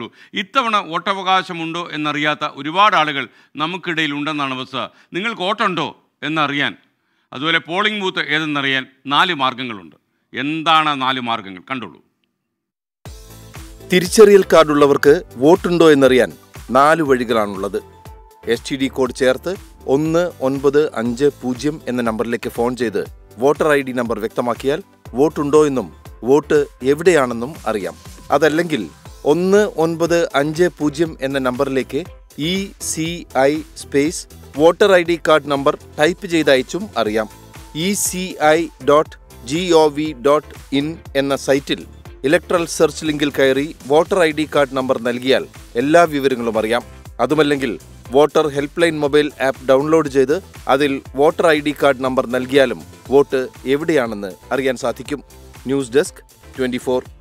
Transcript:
ആവശ്യപ്പെട്ടു ഇത്തവണ വോട്ടവകാശമുണ്ടോ എന്നറിയാത്ത ഒരുപാട് ആളുകൾ നമുക്കിടയിൽ ഉണ്ടെന്നാണ് അവസ്ഥ നിങ്ങൾക്ക് വോട്ടുണ്ടോ എന്നറിയാൻ അതുപോലെ പോളിംഗ് ബൂത്ത് ഏതെന്നറിയാൻ നാല് മാർഗങ്ങളുണ്ട് എന്താണ് ആ നാല് മാർഗങ്ങൾ കണ്ടോളൂ തിരിച്ചറിയൽ കാർഡുള്ളവർക്ക് വോട്ടുണ്ടോ എന്നറിയാൻ നാല് വഴികളാണുള്ളത് എസ് ടി ഡി കോഡ് ചേർത്ത് ഒന്ന് ഒൻപത് അഞ്ച് പൂജ്യം എന്ന നമ്പറിലേക്ക് ഫോൺ ചെയ്ത് വോട്ടർ ഐ ഡി നമ്പർ വ്യക്തമാക്കിയാൽ വോട്ടുണ്ടോ എന്നും വോട്ട് എവിടെയാണെന്നും അറിയാം അതല്ലെങ്കിൽ ഒന്ന് ഒൻപത് അഞ്ച് പൂജ്യം എന്ന നമ്പറിലേക്ക് E C I space voter I D card number type ചെയ്ത് അയച്ചും അറിയാം E C I dot G O V dot in എന്ന സൈറ്റിൽ ഇലക്ട്രൽ സെർച്ച് ലിങ്കിൽ കയറി voter I D card number നൽകിയാൽ എല്ലാ വിവരങ്ങളും അറിയാം അതുമല്ലെങ്കിൽ voter help line mobile app download ചെയ്ത് അതിൽ voter I D card number നൽകിയാലും വോട്ട് എവിടെയാണെന്ന് അറിയാൻ സാധിക്കും ന്യൂസ് ഡെസ്ക് ട്വന്റി